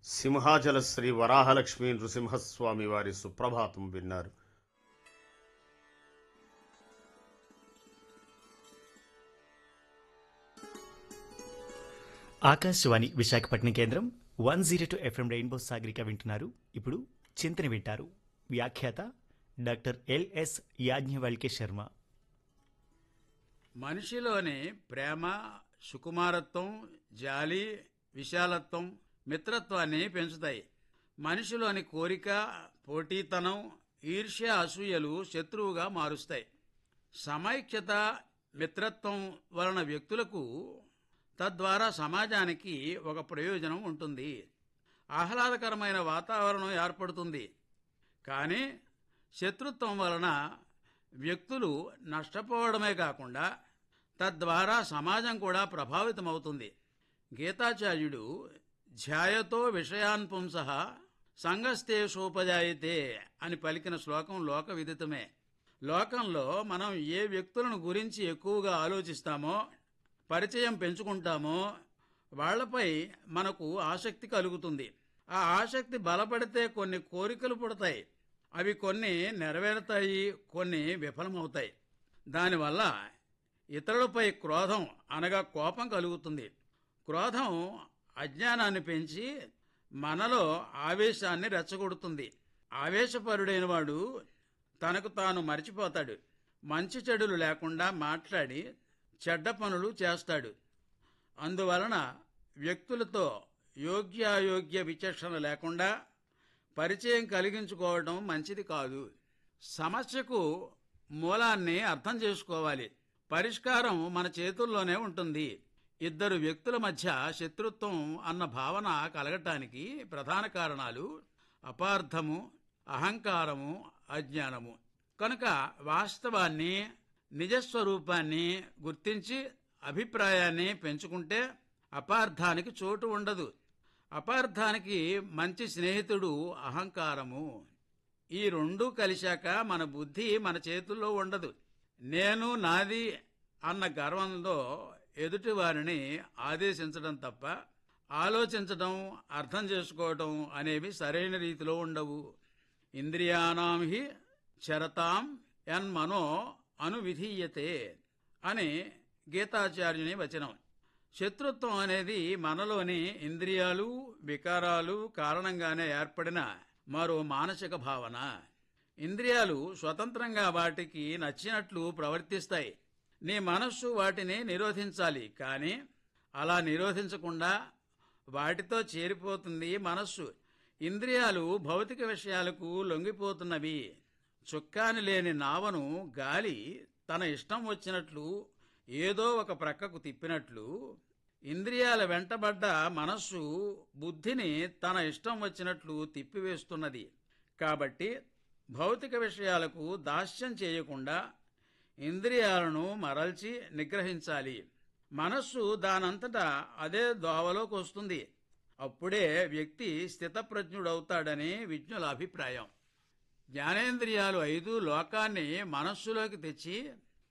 సింహాచల శ్రీ వరాహలక్ష్మీ నృసింహస్వామి వారి సుప్రభాతం విన్నారు ఆకాశవాణి విశాఖపట్నం కేంద్రం one zero two FM Rainbow సాగరిక వింటున్నారు ఇప్పుడు చింతన వింటారు వ్యాఖ్యాత డాక్టర్ ఎల్ఎస్ యాజ్ఞవల్కే శర్మ మనిషిలోని ప్రేమ సుకుమారత్వం జాలి విశాలత్వం మిత్రత్వాన్ని పెంచుతాయి మనిషిలోని కోరిక పోటీతనం ఈర్ష్య అసూయలు శత్రువుగా మారుస్తాయి సమైక్యత మిత్రత్వం వలన వ్యక్తులకు తద్వారా సమాజానికి ఒక ప్రయోజనం ఉంటుంది ఆహ్లాదకరమైన వాతావరణం ఏర్పడుతుంది కానీ శత్రుత్వం వలన వ్యక్తులు నష్టపోవడమే కాకుండా తద్వారా సమాజం కూడా ప్రభావితమవుతుంది గీతాచార్యుడు ధ్యాయతో విషయాన్ పుంస సంగస్తే సోపజాయితే అని పలికిన శ్లోకం లోక విదితమే లోకంలో మనం ఏ వ్యక్తులను గురించి ఎక్కువగా ఆలోచిస్తామో పరిచయం పెంచుకుంటామో వాళ్లపై మనకు ఆసక్తి కలుగుతుంది ఆ ఆసక్తి బలపడితే కొన్ని కోరికలు పుడతాయి అవి కొన్ని నెరవేరుతాయి కొన్ని విఫలమవుతాయి దానివల్ల ఇతరులపై క్రోధం అనగా కోపం కలుగుతుంది క్రోధం అజ్ఞానాన్ని పెంచి మనలో ఆవేశాన్ని రెచ్చగొడుతుంది ఆవేశపరుడైన వాడు తనకు తాను మర్చిపోతాడు మంచి చెడులు లేకుండా మాట్లాడి చెడ్డ పనులు చేస్తాడు అందువలన వ్యక్తులతో యోగ్యాయోగ్య విచక్షణ లేకుండా పరిచయం కలిగించుకోవడం మంచిది కాదు సమస్యకు మూలాన్ని అర్థం చేసుకోవాలి పరిష్కారం మన చేతుల్లోనే ఉంటుంది ఇద్దరు వ్యక్తుల మధ్య శత్రుత్వం అన్న భావన కలగటానికి ప్రధాన కారణాలు అపార్థము అహంకారము అజ్ఞానము కనుక వాస్తవాన్ని నిజస్వరూపాన్ని గుర్తించి అభిప్రాయాన్ని పెంచుకుంటే అపార్థానికి చోటు ఉండదు అపార్థానికి మంచి స్నేహితుడు అహంకారము ఈ రెండూ కలిశాక మన బుద్ధి మన చేతుల్లో ఉండదు నేను నాది అన్న గర్వంలో ఎదుటివారిని ఆదేశించడం తప్ప ఆలోచించడం అర్థం చేసుకోవడం అనేవి సరైన రీతిలో ఉండవు ఇంద్రియానాం హి చరతాం యన్మనో అనువిధీయతే అని గీతాచార్యుని వచనం శత్రుత్వం అనేది మనలోని ఇంద్రియాలు వికారాలు కారణంగానే ఏర్పడిన మరో మానసిక భావన ఇంద్రియాలు స్వతంత్రంగా వాటికి నచ్చినట్లు ప్రవర్తిస్తాయి నీ మనస్సు వాటిని నిరోధించాలి కానీ అలా నిరోధించకుండా వాటితో చేరిపోతుంది మనస్సు ఇంద్రియాలు భౌతిక విషయాలకు లొంగిపోతున్నవి చుక్కాని లేని నావను గాలి తన ఇష్టం వచ్చినట్లు ఏదో ఒక ప్రక్కకు తిప్పినట్లు ఇంద్రియాల వెంటబడ్డ మనస్సు బుద్ధిని తన ఇష్టం వచ్చినట్లు తిప్పివేస్తున్నది కాబట్టి భౌతిక విషయాలకు దాస్యం చేయకుండా ఇంద్రియాలను మరల్చి నిగ్రహించాలి మనస్సు దానంతటా అదే దోవలోకి వస్తుంది అప్పుడే వ్యక్తి స్థితప్రజ్ఞుడవుతాడని విజ్ఞుల అభిప్రాయం జ్ఞానేంద్రియాలు ఐదు లోకాన్ని మనస్సులోకి తెచ్చి